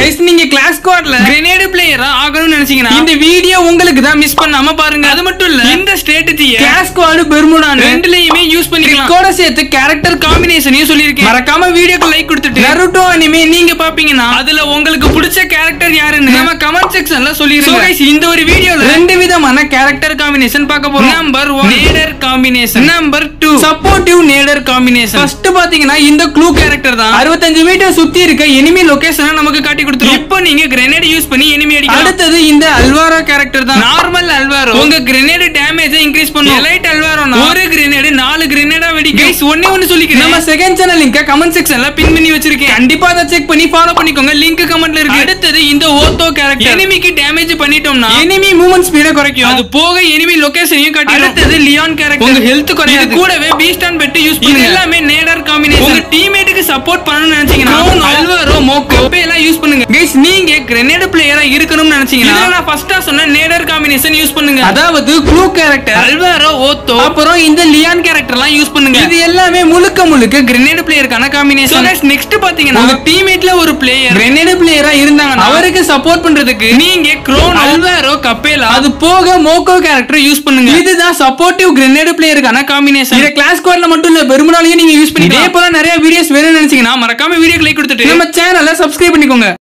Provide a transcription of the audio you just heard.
guys நீங்க class ஸ்குவாட்ல grenade பிளேயரா ஆகணும்னு நினைச்சீங்கன்னா இந்த வீடியோ உங்களுக்கு தான் மிஸ் பண்ணாம பாருங்க அது மட்டும் இல்ல இந்த ஸ்ட்ராட்டஜியை கிளாஸ் ஸ்குவாட் பெர்முடான் ரெண்டுலயுமே யூஸ் பண்ணிக்கலாம் கூட சேர்த்து கேரக்டர் காம்பினேஷனையும் சொல்லியிருக்கேன் மறக்காம வீடியோக்கு லைக் கொடுத்துட்டு நருட்டோ அனிமே நீங்க பாப்பீங்கன்னா அதுல உங்களுக்கு பிடிச்ச கேரக்டர் யாருன்னு நம்ம கமெண்ட் செக்ஷன்ல சொல்லிருங்க guys, இந்த ஒரு வீடியோல ரெண்டு விதமான கேரக்டர் காம்பினேஷன் பார்க்க போறோம் நம்பர் 1 நேடர் காம்பினேஷன் நம்பர் 2 சப்போர்ட்டிவ் நேடர் காம்பினேஷன் ஃபர்ஸ்ட் பாத்தீங்கன்னா இந்த க்ளூ கேரக்டர் தான் 65 மீட்டர் சுத்தி இருக்க எனிமி லொகேஷனை நமக்கு காட்டி கொடுத்துரும் இப்போ நீங்க கிரனேட் யூஸ் பண்ணி எனிமி அடிக்கலாம் அடுத்தது இந்த அல்வாரோ கேரக்டர் தான் நார்மல் அல்வாரோ உங்க கிரனேட் டேமேஜ் இன்க்ரீஸ் பண்ணும் எலைட் அல்வாரோ ஒரு கிரனேட் நாலு கிரனேடா வெடி கைஸ் ஒண்ணே ஒன்னு சொல்லிக்கிறேன் நம்ம செகண்ட் சேனல் லிங்க் கமெண்ட் செக்ஷன்ல பின் பண்ணி வச்சிருக்கேன் கண்டிப்பா அதை செக் பண்ணி ஃபாலோ பண்ணிக்கோங்க லிங்க் கமெண்ட்ல இருக்கு அடுத்தது இந்த ஓத்தோ கேரக்டர் எனிமிக்கு டேமேஜ் பண்ணிட்டோம்னா எனிமி மூவ்மெண்ட் ஸ்பீட குறைக்கும் அது போக எனிமி லொகேஷனையும் காட்டி அடுத்தது லியான் கேரக்டர் உங்க ஹெல்த் குறையாது கூடவே பீஸ்டான் பெட் யூஸ் பண்ணுங்க எல்லாமே நேடர் காம்பினேஷன் உங்க டீம்மேட்டுக்கு சப்போர்ட் பண்ணனும்னு நினைச்சீங்கன்னா அல்வாரோ மோக்கோ எல்லாம் யூஸ் பண்ணுங்க கைஸ் நீங்க கிரனேட் பிளேயரா இருக்கணும்னு நினைச்சீங்கன்னா நான் ஃபர்ஸ்டா சொன்ன நேடர் காம்பினேஷன் யூஸ் பண்ணுங்க அதாவது க்ளூ கேரக்டர் அல்வாரோ ஓத்தோ அப்புறம் இந்த லியான் கேரக்டர்லாம் யூஸ் பண்ணுங்க இது எல்லாமே முழுக்க முழுக்க கிரனேட் பிளேயருக்கான காம்பினேஷன் நெக்ஸ்ட் பாத்தீங்கன்னா உங்க டீம்மேட்ல ஒரு பிளேயர் கிரனேட் பிளேயரா இருந்தாங்கன்னா அவருக்கு சப்போர்ட் பண்றதுக்கு நீங்க க்ரோன் அல்வாரோ கப்பேலா அது போக மோக்கோ கேரக்டர் யூஸ் பண்ணுங்க இதுதான் சப்போர்ட்டிவ் கிரனேட் பிளேயருக்கான காம்பினேஷன் இத கிளாஸ் ஸ்குவாட்ல மட்டும் இல்ல பெருமனாலையும் நீங்க யூஸ் பண்ணி இதே போல நிறைய வீடியோஸ் வேணும்னு நினைச்சீங்கன்னா மறக்காம வீடியோக்கு லைக் கொடுத்துட்டு நம்ம சேனலை சப்ஸ்கிரைப் பண்ணிக்கோங்க